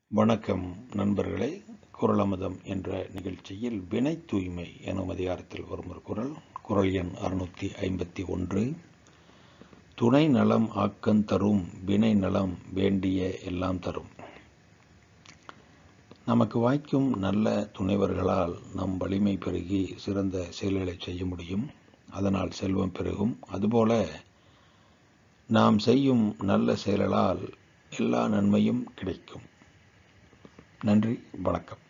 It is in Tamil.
வணக்கம் நண்பர்களே குரலமுதம் என்ற நிகழ்ச்சியில் வினை தூய்மை எனும் அதிகாரத்தில் வரும் ஒரு குரல் குரல் எண் அறுநூற்றி ஐம்பத்தி ஒன்று துணை நலம் ஆக்கந் தரும் வினை நலம் வேண்டிய எல்லாம் தரும் நமக்கு வாய்க்கும் நல்ல துணைவர்களால் நம் வலிமை பெருகி சிறந்த செயல்களை செய்ய முடியும் அதனால் செல்வம் பெருகும் அதுபோல நாம் செய்யும் நல்ல செயல்களால் எல்லா நன்மையும் கிடைக்கும் நன்றி வணக்கம்